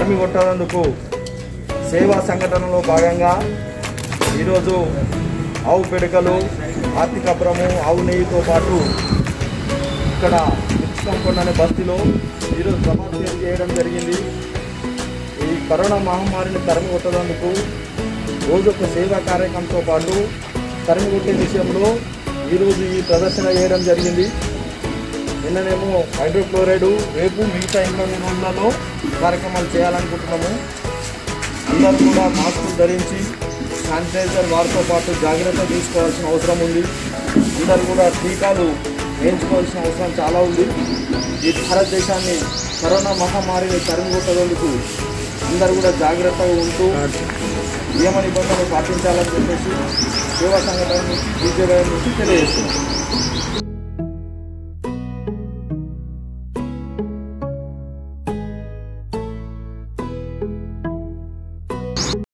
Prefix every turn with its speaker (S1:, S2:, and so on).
S1: తరిమి కొట్టనందుకు సేవా సంఘటనలో భాగంగా ఈరోజు ఆవు పిడకలు ఆర్తికపురము ఆవు నెయ్యితో పాటు ఇక్కడ ఇచ్చుకొండ అనే బస్తీలో ఈరోజు ప్రభాత సేవ చేయడం జరిగింది ఈ కరోనా మహమ్మారిని తరిమి కొట్టడానికి రోజు ఒక సేవా కార్యక్రమంతో పాటు తరిమి కొట్టే విషయంలో ఈరోజు ఈ ప్రదర్శన చేయడం జరిగింది నిన్ననేమో హైడ్రోక్లోరైడ్ రేపు మిగతా ఎనిమిది రోజులలో కార్యక్రమాలు చేయాలనుకుంటున్నాము అందరూ కూడా మాస్కులు ధరించి శానిటైజర్ వారితో పాటు జాగ్రత్త తీసుకోవాల్సిన అవసరం ఉంది అందరూ కూడా టీకాలు వేయించుకోవాల్సిన అవసరం చాలా ఉంది ఈ భారతదేశాన్ని కరోనా మహమ్మారిని తరిమికొట్టేందుకు అందరూ కూడా జాగ్రత్తగా ఉంటూ నియమ నిబంధనలు పాటించాలని చెప్పేసి సేవా సంఘటన నుంచి బీజేపీ నుంచి తెలియజేస్తున్నాం